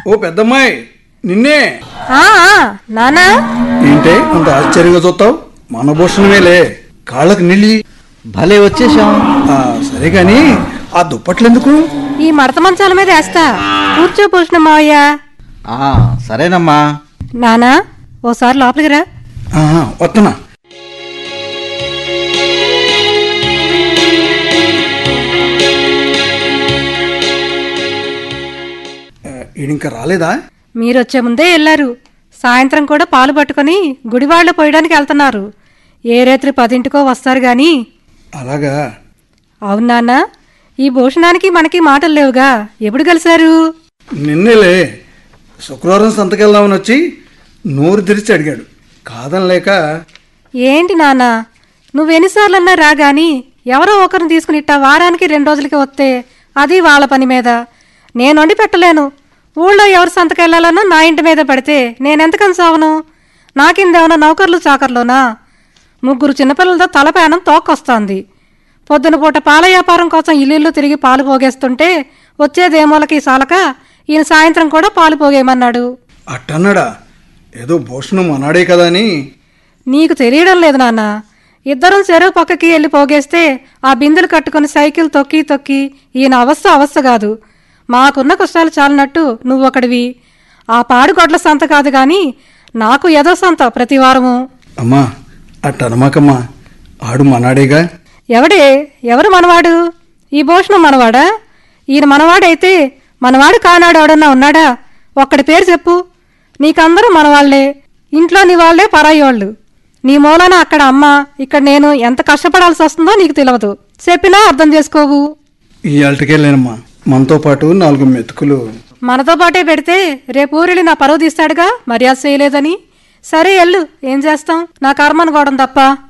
ఓ పెద్దమ్మాయి నిన్నే ఆ, ఆ, నానా ఏంటే అంత ఆశ్చర్యంగా చూస్తావు మన భూషణమేలే కాళ్ళకి నిలి భలే వచ్చేసాం ఆ, సరే గాని ఆ దుప్పట్లు ఎందుకు ఈ మడత మంచాల మీద వేస్తా కూర్చో పూసిన మావయ్య ఆ, సరేనమ్మా నానా ఓసారి లోపలికి రా ఆహా, వస్తున్నా ఆ, ఈడింకా రాలేదా మీరొచ్చే ముందే వెళ్ళారు సాయంత్రం కూడా పాలు పట్టుకొని గుడివాళ్ళు పోయడానికి వెళ్తున్నారు ఏ రాత్రి పదింటికో వస్తారు గాని అలాగా అవును నాన్న ఈ భూషణానికి మనకి మాటలు లేవుగా ఎప్పుడు కలిశారు నిన్నేలే శుక్రవారం సంతకెళ్దామని వచ్చి నోరు తెరిచి అడిగాడు కాదనలేక ఏంటి నాన్న నువ్వెన్నిసార్లన్నా రా గాని ఎవరో ఒకరిని తీసుకుని ఇట్టా వారానికి రెండు రోజులకి వస్తే అది వాళ్ళ పని మీద నేను వండి పెట్టలేను ఊళ్ళో ఎవరు సంతకెళ్ళాలన్నా నా ఇంటి మీద పెడితే నేనెంతకని సావను నాకిందేమన్నా నౌకర్లు చాకర్లోనా ముగ్గురు చిన్నపిల్లలతో తలపేనం తోక్కొస్తోంది పొద్దున పూట పాల వ్యాపారం కోసం ఇల్లు తిరిగి పాలు పోగేస్తుంటే వచ్చేదేమోలకి సాలక ఈయన సాయంత్రం కూడా పాలు పోగేయమన్నాడు అట్టన్నాడా ఏదో భూషణం అన్నాడే కదా అని నీకు తెలియడం లేదు నాన్న ఇద్దరం చెరువు పక్కకి వెళ్ళి పోగేస్తే ఆ బిందెలు కట్టుకుని సైకిల్ తొక్కి తొక్కి ఈయన అవస్థ అవస్థ కాదు మాకున్న కష్టాలు చాలినట్టు నువ్వొకడివి ఆ పాడుగొడ్ల సంత కాదు గాని నాకు ఏదో సంత ప్రతి వారము అమ్మా అట్టనమాకమ్మా ఆడు మనాడేగా ఎవడే ఎవరు మనవాడు ఈ భూషణం మనవాడా ఈయన మనవాడైతే మనవాడు కానాడు ఎవడన్నా ఉన్నాడా ఒక్కడి పేరు చెప్పు నీకందరూ మనవాళ్లే ఇంట్లో నీ వాళ్లే పరాయి వాళ్ళు నీ మూలాన అక్కడ అమ్మ ఇక్కడ నేను ఎంత కష్టపడాల్సి వస్తుందో నీకు తెలియదు చెప్పినా అర్థం చేసుకోవు ఈ అల్టకెళ్ళానమ్మా మనతో పాటు నాలుగు మెతుకులు మనతో పాటే పెడితే రేపు ఊరిని నా పరువు తీస్తాడుగా మర్యాద చేయలేదని సరే ఎల్లు ఏం చేస్తాం నా కర్మ అనుకోవడం తప్ప